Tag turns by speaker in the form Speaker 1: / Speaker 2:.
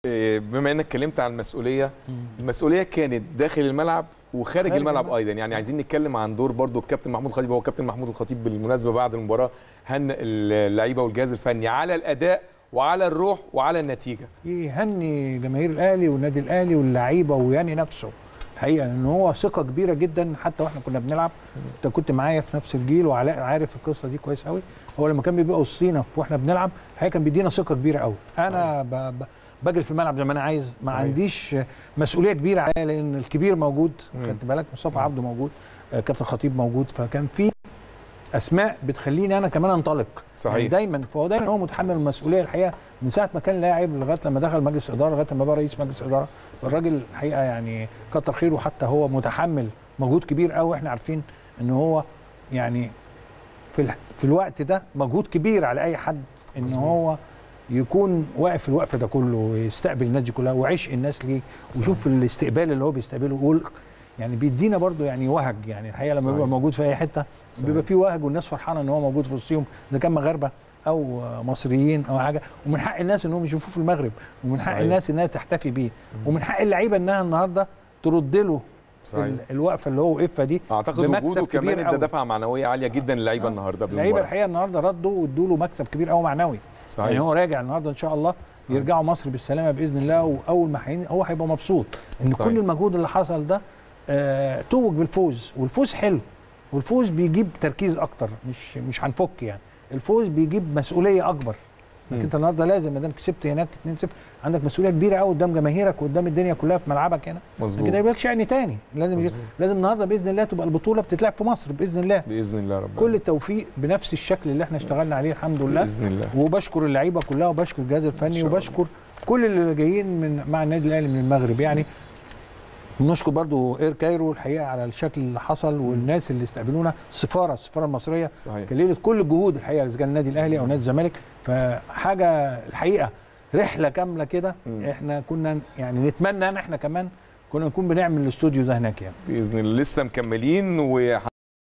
Speaker 1: إيه، بما انك اتكلمت عن المسؤوليه المسؤوليه كانت داخل الملعب وخارج
Speaker 2: خارج
Speaker 1: الملعب
Speaker 2: الملعب.
Speaker 1: ايضا يعني عايزين نتكلم عن دور برضو الكابتن محمود الخطيب هو كابتن محمود الخطيب بالمناسبه بعد المباراه هن اللعيبه والجهاز الفني على الاداء وعلى الروح وعلى النتيجه
Speaker 2: يهني جماهير الاهلي والنادي الاهلي واللعيبه ويهني نفسه الحقيقه ان هو ثقه كبيره جدا حتى واحنا كنا بنلعب انت كنت معايا في نفس الجيل وعلاء عارف القصه دي كويس قوي هو لما كان بيبقى وسطينا واحنا بنلعب الحقيقه كان بيدينا ثقه كبيره قوي انا ب... ب... بجري في الملعب زي ما انا عايز ما
Speaker 1: صحيح.
Speaker 2: عنديش مسؤوليه كبيره عليا لان الكبير موجود
Speaker 1: مم.
Speaker 2: خدت بالك مصطفى عبده موجود آه، كابتن خطيب موجود فكان في اسماء بتخليني انا كمان انطلق
Speaker 1: صحيح.
Speaker 2: يعني دايما فهو دايما هو متحمل المسؤوليه الحقيقه من ساعه ما كان لاعب لغايه لما دخل مجلس اداره لغايه لما بقى رئيس مجلس اداره الراجل الحقيقه يعني كتر خيره حتى هو متحمل مجهود كبير قوي احنا عارفين ان هو يعني في ال- في الوقت ده مجهود كبير على اي حد ان
Speaker 1: مظبوط.
Speaker 2: هو يكون واقف الوقف ده كله ويستقبل الناس دي كلها وعشق الناس ليه ويشوف الاستقبال اللي هو بيستقبله وال- يعني بيدينا برضو يعني وهج يعني الحقيقه لما
Speaker 1: صحيح.
Speaker 2: بيبقى موجود في اي حته
Speaker 1: صحيح.
Speaker 2: بيبقى في وهج والناس فرحانه ان هو موجود في وسطهم اذا كان مغاربه او مصريين او حاجه ومن حق الناس انهم يشوفوه في المغرب ومن حق
Speaker 1: صحيح.
Speaker 2: الناس انها تحتفي بيه ومن حق اللعيبه انها النهارده ترد له
Speaker 1: صحيح.
Speaker 2: ال- الوقفه اللي هو وقفها دي
Speaker 1: اعتقد
Speaker 2: بمكسب
Speaker 1: وجوده
Speaker 2: كبير
Speaker 1: كمان ادى
Speaker 2: أوي.
Speaker 1: دفعه معنويه عاليه جدا للعيبه
Speaker 2: آه.
Speaker 1: النهارده
Speaker 2: اللعيبه
Speaker 1: بالمباراه
Speaker 2: الحقيقه النهارده ردوا وادوا له مكسب كبير قوي معنوي
Speaker 1: صحيح.
Speaker 2: يعني هو راجع النهارده ان شاء الله
Speaker 1: صحيح.
Speaker 2: يرجعوا مصر بالسلامه باذن الله واول ما هين- هو هيبقى مبسوط ان
Speaker 1: صحيح.
Speaker 2: كل المجهود اللي حصل ده آه توج بالفوز والفوز حلو والفوز بيجيب تركيز اكتر مش مش هنفك يعني الفوز بيجيب مسؤوليه اكبر انك
Speaker 1: مم.
Speaker 2: انت النهارده لازم ما دام كسبت هناك 2-0 عندك مسؤوليه كبيره قوي قدام جماهيرك وقدام الدنيا كلها في ملعبك هنا
Speaker 1: مظبوط
Speaker 2: كده يبقى شأن تاني لازم
Speaker 1: مظبوط.
Speaker 2: لازم النهارده باذن الله تبقى البطوله بتتلعب في مصر باذن الله
Speaker 1: باذن الله رب
Speaker 2: كل التوفيق بنفس الشكل اللي احنا اشتغلنا عليه الحمد لله
Speaker 1: باذن الله
Speaker 2: وبشكر اللعيبه كلها وبشكر الجهاز الفني
Speaker 1: شاء الله.
Speaker 2: وبشكر كل اللي جايين من مع النادي الاهلي من المغرب يعني بنشكر برضو اير كايرو الحقيقه على الشكل اللي حصل والناس اللي استقبلونا السفاره السفاره المصريه
Speaker 1: صحيح
Speaker 2: كللت كل الجهود الحقيقه اذا كان النادي الاهلي او نادي الزمالك فحاجه الحقيقه رحله كامله كده
Speaker 1: مم.
Speaker 2: احنا كنا يعني نتمنى ان احنا كمان كنا نكون بنعمل الاستوديو ده هناك يعني
Speaker 1: باذن الله لسه مكملين و